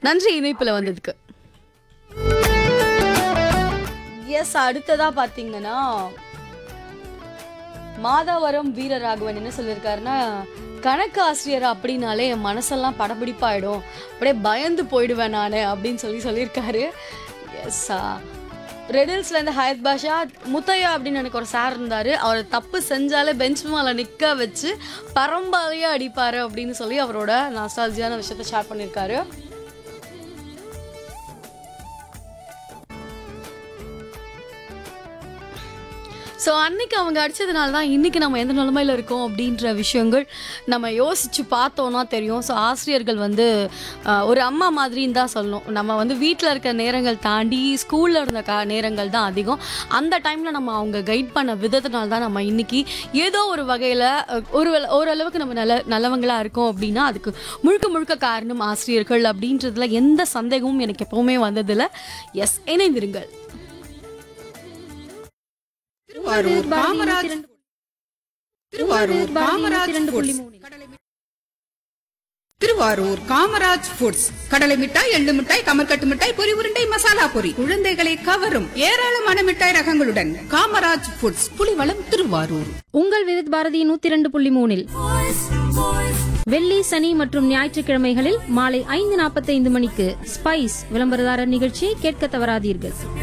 நன்றி இணைப்புல வந்ததுக்கு எஸ் அடுத்ததா பாத்தீங்கன்னா மாதாவரம் வீரராகவன் என்ன சொல்லியிருக்காருன்னா கணக்கு ஆசிரியர் அப்படின்னாலே என் மனசெல்லாம் படபிடிப்பாயிடும் அப்படியே பயந்து போயிடுவேன் நான் அப்படின்னு சொல்லி சொல்லியிருக்காரு எஸ்ஸா ரெடில்ஸ்ல இருந்து ஹயத் பாஷா முத்தையா அப்படின்னு எனக்கு ஒரு சார் இருந்தாரு அவர் தப்பு செஞ்சாலே பெஞ்ச் மேல நிக்க வச்சு பரம்பாலையே அடிப்பாரு அப்படின்னு சொல்லி அவரோட நாஸ்டாலஜியான விஷயத்த ஷேர் பண்ணியிருக்காரு ஸோ அன்னைக்கு அவங்க அடிச்சதுனால தான் இன்னைக்கு நம்ம எந்த நிலமையில இருக்கோம் அப்படின்ற விஷயங்கள் நம்ம யோசிச்சு பார்த்தோம்னா தெரியும் ஸோ ஆசிரியர்கள் வந்து ஆஹ், ஒரு அம்மா மாதிரின்னு தான் சொல்லணும் நம்ம வந்து வீட்டில் இருக்க நேரங்கள் தாண்டி ஸ்கூலில் இருந்த கா நேரங்கள் தான் அதிகம் அந்த டைமில் நம்ம அவங்க கைட் பண்ண விதத்தினால தான் நம்ம இன்னைக்கு ஏதோ ஒரு வகையில் ஒரு வேளை- ஓரளவுக்கு நம்ம நல்ல நல்லவங்களா இருக்கோம் அப்படின்னா அதுக்கு முழுக்க முழுக்க காரணம் ஆசிரியர்கள் அப்படின்றதுல எந்த சந்தேகமும் எனக்கு எப்பவுமே வந்ததில்ல எஸ் இணைந்திருங்கள் திருவாரூர் காமராஜ் திருவாரூர் காமராஜ் ஃபுட்ஸ் திருவாரூர் காமராஜ் ஃபுட்ஸ் கடலை மிட்டாய் எள்ளு மிட்டாய் கமர்கட்டு மிட்டாய் பொரி உருண்டை மசாலா பொரி குழந்தைகளை கவரும் ஏராளமான மிட்டாய் ரகங்களுடன் காமராஜ் ஃபுட்ஸ் புலிவளம் திருவாரூர் உங்கள் விவித் பாரதி நூத்தி இரண்டு புள்ளி மூணில் வெள்ளி சனி மற்றும் ஞாயிற்றுக்கிழமைகளில் மாலை ஐந்து நாற்பத்தைந்து மணிக்கு ஸ்பைஸ் விளம்பரதாரர் நிகழ்ச்சியை கேட்க தவறாதீர்கள்